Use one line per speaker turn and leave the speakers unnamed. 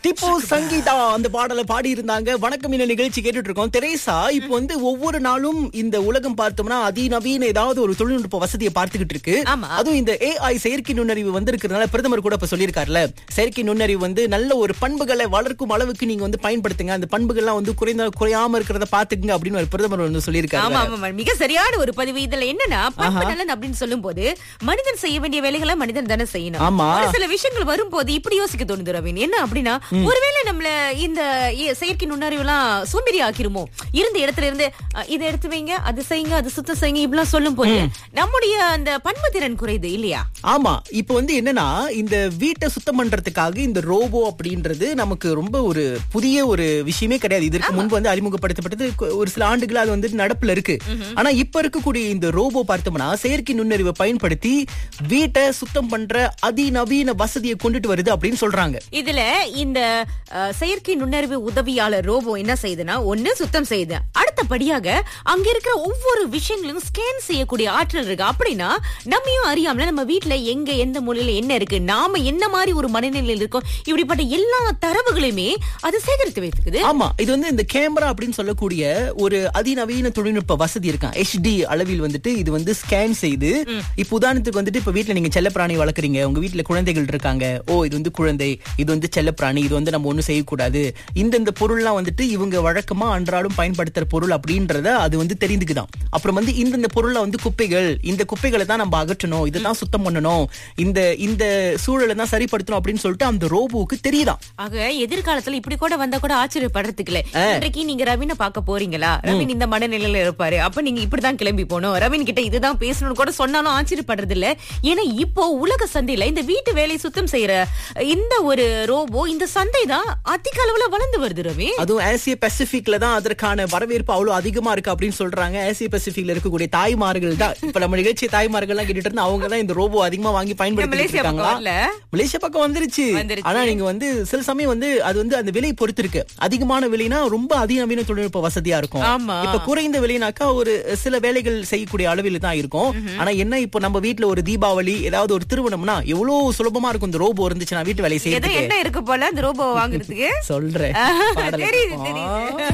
திப்பு சங்கீதா அந்த பாடலை பாடி இருந்தாங்க வணக்கம் இந்த நிகழ்ச்சி கேட்டுட்டு இருக்கோம் தெரேசா இப்போ வந்து ஒவ்வொரு நாளும் இந்த உலகம் பார்த்தோம்னா அதிநவீன ஏதாவது ஒரு தொழில்நுட்ப வசதியை பார்த்துக்கிட்டு இருக்கு
ஆமா.
அதுவும் இந்த ஏஐ செயற்கை நுண்ணறிவு வந்திருக்கிறதுனால பிரதமர் கூட இப்ப சொல்லியிருக்காருல செயற்கை நுண்ணறிவு வந்து நல்ல ஒரு பண்புகளை வளர்க்கும் அளவுக்கு நீங்க வந்து பயன்படுத்துங்க அந்த பண்புகள்லாம் வந்து குறைந்த குறையாம இருக்கிறத பாத்துக்குங்க அப்படின்னு ஒரு பிரதமர் வந்து
ஆமா
சொல்லியிருக்காரு
ஆமா மிக சரியான ஒரு பதிவு இதுல என்னன்னா பண்பு நலன் அப்படின்னு சொல்லும் போது மனிதன் செய்ய வேண்டிய வேலைகளை மனிதன் தானே செய்யணும்
ஆமா.
ஒரு சில விஷயங்கள் வரும்போது இப்படி யோசிக்க தோணுது ரவீன் என்ன அப்படின்னா ஒருவேளை நம்மள இந்த இ- செயற்கை நுண்ணறிவு எல்லாம் சோம்பேறி ஆக்கிருமோ இருந்த இடத்துல இருந்து அஹ், இதை எடுத்து வைங்க அது செய்யுங்க அது சுத்தம் செய்யுங்க இப்படிலாம் சொல்லும் போது நம்முடைய அந்த பன்ம திறன் குறையுது இல்லையா
ஆமா இப்போ வந்து என்னன்னா இந்த வீட்டை சுத்தம் பண்றதுக்காக இந்த ரோபோ அப்படின்றது நமக்கு ரொம்ப ஒரு புதிய ஒரு விஷயமே கிடையாது இதற்கு முன்பு வந்து அறிமுகப்படுத்தப்பட்டது கொ- ஒரு சில ஆண்டுகளா அது வந்து நடப்புல இருக்கு ஆனா இப்ப இருக்கக்கூடிய இந்த ரோபோ பார்த்தோம்னா செயற்கை நுண்ணறிவை பயன்படுத்தி வீட்டை சுத்தம் பண்ற அதிநவீன வசதியை கொண்டுட்டு வருது அப்படின்னு சொல்றாங்க
இதுல இந்த அஹ், செயற்கை நுண்ணறிவு உதவியாளர் ரோபோ என்ன செய்யுதுன்னா ஒண்ணு சுத்தம் செய்யுது அடுத்தபடியாக அங்க இருக்கிற ஒவ்வொரு விஷயங்களையும் ஸ்கேன் செய்யக்கூடிய ஆற்றல் இருக்கு அப்படின்னா நம்மையும் அறியாமல நம்ம வீட்ல எங்க எந்த மூலையில என்ன இருக்கு நாம என்ன மாதிரி ஒரு மனநிலையில் இருக்கோம் இப்படிப்பட்ட எல்லா தரவுகளையுமே அது சேகரித்து வைத்துக்குது
ஆமா இது வந்து இந்த கேமரா அப்படின்னு சொல்லக்கூடிய ஒரு அதிநவீன தொழில்நுட்ப வசதி இருக்கான் HD அளவில் வந்துட்டு இது வந்து ஸ்கேன் செய்து இப்ப உதாரணத்துக்கு வந்துட்டு இப்ப வீட்ல நீங்க செல்லப்பிராணி வளர்க்குறீங்க உங்க வீட்ல குழந்தைகள் இருக்காங்க ஓ இது வந்து குழந்தை இது வந்து செல்லப்பிராணி இது வந்து நம்ம ஒண்ணும் செய்யக்கூடாது இந்தந்த பொருள்லாம் வந்துட்டு இவங்க வழக்கமா அன்றாடம் பயன்படுத்துற பொருள் அப்படின்றத அது வந்து தெரிந்துக்குதான் அப்புறம் வந்து இந்தந்த பொருள்ல வந்து குப்பைகள் இந்த குப்பைகளை தான் நம்ம அகற்றணும் இதை தான் சுத்தம் பண்ணணும் இந்த இந்த சூழலை தான் சரிப்படுத்தணும் அப்படின்னு சொல்லிட்டு அந்த ரோபோவுக்கு தெரியுதான்
ஆக எதிர்காலத்துல இப்படி கூட வந்தா கூட ஆச்சரியப்படுறதுக்கு இல்ல இன்றைக்கு நீங்க ரவினை பார்க்க போறீங்களா ரவின் இந்த மனநிலையில இருப்பாரு அப்ப நீங்க இப்படிதான் கிளம்பி போகணும் ரவின் கிட்ட இதுதான் பேசணும்னு கூட சொன்னாலும் ஆச்சரியப்படுறது இல்ல ஏன்னா இப்போ உலக சந்தையில இந்த வீட்டு வேலை சுத்தம் செய்யற இந்த ஒரு ரோபோ இந்த சந்தை தான் அதிக அளவுல வளர்ந்து வருது ரவி
அதுவும் ஆசிய பசிபிக்ல தான் அதற்கான வரவேற்பு அவ்வளவு அதிகமா இருக்கு அப்படின்னு சொல்றாங்க ஆசிய பசிபிக்ல இருக்கக்கூடிய தாய்மார்கள் தான் இப்ப நம்ம நிகழ்ச்சி தாய்மார்கள் எல்லாம் கேட்டுட்டு இருந்தா அவங்க தான் இந்த ரோபோ அதிகமா வாங்கி பயன்படுத்திட்டு
மலேசியா பக்கம்
இருக்காங்களா
வரல?
மலேசியா பக்கம் வந்துருச்சு
வந்துருச்சு.
ஆனா நீங்க வந்து சில சமயம் வந்து அது வந்து அந்த விலை பொறுத்து இருக்கு அதிகமான விலைனா ரொம்ப அதிநவீன தொழில்நுட்ப வசதியா இருக்கும்
ஆமா.
இப்ப குறைந்த விலைனாக்கா ஒரு சில வேலைகள் செய்யக்கூடிய அளவில் தான் இருக்கும் ஆனா என்ன இப்போ நம்ம வீட்ல ஒரு தீபாவளி ஏதாவது ஒரு திருமணம்னா எவ்வளவு சுலபமா இருக்கும் இந்த ரோபோ இருந்துச்சுன்னா வீட்டு வேலை
எது
செய்யறதுக்கு
என்ன இருக்கு போல அந்த ரோபோ வாங்குறதுக்கு
சொல்றேன்
ஆஹா,
பாடலை
தெரியுது
கேட்போம்.
தெரியுது